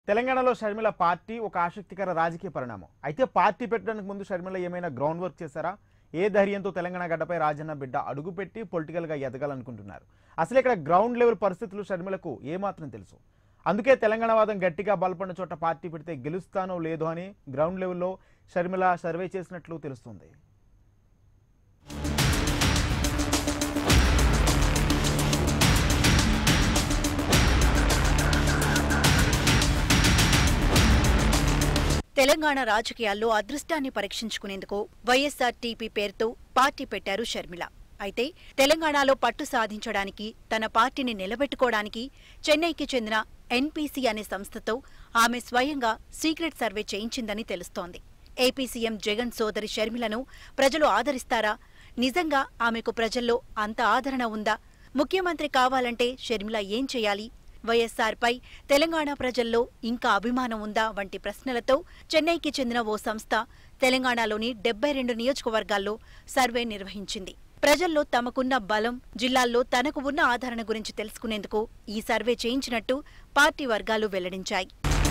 తెలంగాణలో షర్మిల పార్టీ ఒక ఆసక్తికర రాజకీయ పరిణామం అయితే పార్టీ పెట్టడానికి ముందు షర్మిల ఏమైనా గ్రౌండ్ వర్క్ చేశారా ఏ ధైర్యంతో తెలంగాణ గడ్డపై రాజన్న బిడ్డ అడుగుపెట్టి పొలిటికల్గా ఎదగాలనుకుంటున్నారు అసలు ఇక్కడ గ్రౌండ్ లెవెల్ పరిస్థితులు షర్మిలకు ఏమాత్రం తెలుసు అందుకే తెలంగాణ వాదం గట్టిగా బలపడిన చోట పార్టీ పెడితే గెలుస్తానో లేదో అని గ్రౌండ్ లెవెల్లో షర్మిల సర్వే చేసినట్లు తెలుస్తుంది తెలంగాణ రాజకీయాల్లో అదృష్టాన్ని పరీక్షించుకునేందుకు వైఎస్ఆర్ టీపీ పేరుతో పార్టీ పెట్టారు షర్మిల అయితే తెలంగాణలో పట్టు సాధించడానికి తన పార్టీని నిలబెట్టుకోవడానికి చెన్నైకి చెందిన ఎన్పీసీ అనే సంస్థతో ఆమె స్వయంగా సీక్రెట్ సర్వే చేయించిందని తెలుస్తోంది ఏపీ సీఎం జగన్ సోదరి షర్మిలను ప్రజలు ఆదరిస్తారా నిజంగా ఆమెకు ప్రజల్లో అంత ఆదరణ ఉందా ముఖ్యమంత్రి కావాలంటే షర్మిల ఏం చేయాలి వైఎస్ఆర్ పై తెలంగాణ ప్రజల్లో ఇంకా అభిమానం ఉందా వంటి ప్రశ్నలతో చెన్నైకి చెందిన ఓ సంస్థ తెలంగాణలోని డెబ్బై రెండు నియోజకవర్గాల్లో సర్వే నిర్వహించింది ప్రజల్లో తమకున్న బలం జిల్లాల్లో తనకు ఉన్న ఆదరణ గురించి తెలుసుకునేందుకు ఈ సర్వే చేయించినట్టు పార్టీ వర్గాలు వెల్లడించాయి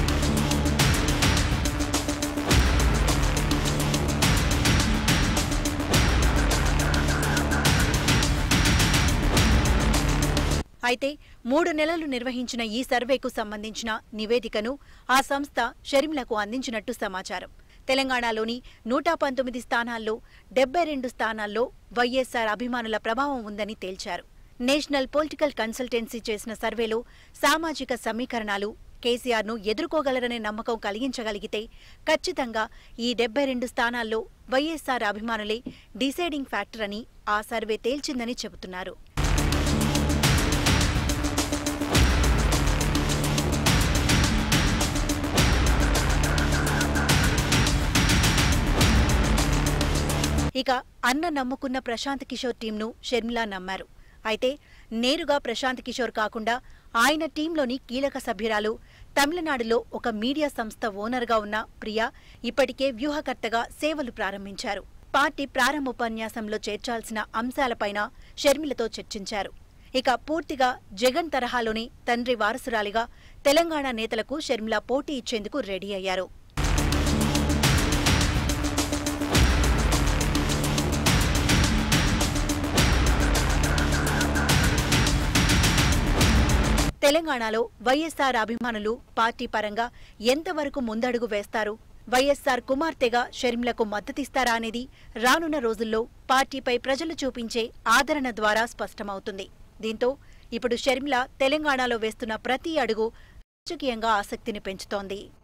అయితే మూడు నెలలు నిర్వహించిన ఈ సర్వేకు సంబంధించిన నివేదికను ఆ సంస్థ షర్మిలకు అందించినట్టు సమాచారం తెలంగాణలోని నూట పంతొమ్మిది స్థానాల్లో డెబ్బై రెండు స్థానాల్లో వైఎస్సార్ అభిమానుల ప్రభావం ఉందని తేల్చారు నేషనల్ పొలిటికల్ కన్సల్టెన్సీ చేసిన సర్వేలో సామాజిక సమీకరణాలు కేసీఆర్ను ఎదుర్కోగలరనే నమ్మకం కలిగించగలిగితే ఖచ్చితంగా ఈ డెబ్బై రెండు స్థానాల్లో వైఎస్సార్ అభిమానులే డిసైడింగ్ ఫ్యాక్టర్ అని ఆ సర్వే తేల్చిందని చెబుతున్నారు ఇక అన్న నమ్ముకున్న ప్రశాంత్ కిషోర్ టీంను షర్మిల నమ్మారు అయితే నేరుగా ప్రశాంత్ కిషోర్ కాకుండా ఆయన టీంలోని కీలక సభ్యురాలు తమిళనాడులో ఒక మీడియా సంస్థ ఓనర్గా ఉన్న ప్రియా ఇప్పటికే వ్యూహకర్తగా సేవలు ప్రారంభించారు పార్టీ ప్రారంభోపన్యాసంలో చేర్చాల్సిన అంశాలపైన షర్మిలతో చర్చించారు ఇక పూర్తిగా జగన్ తరహాలోని తండ్రి వారసురాలిగా తెలంగాణ నేతలకు షర్మిల పోటీ ఇచ్చేందుకు రెడీ అయ్యారు తెలంగాణలో వైఎస్సార్ అభిమానులు పార్టీ పరంగా ఎంతవరకు ముందడుగు వేస్తారు వైఎస్సార్ కుమార్తెగా షర్మిలకు మద్దతిస్తారా అనేది రానున్న రోజుల్లో పార్టీపై ప్రజలు చూపించే ఆదరణ ద్వారా స్పష్టమవుతుంది దీంతో ఇప్పుడు షర్మిల తెలంగాణలో వేస్తున్న ప్రతి అడుగు రాజకీయంగా ఆసక్తిని పెంచుతోంది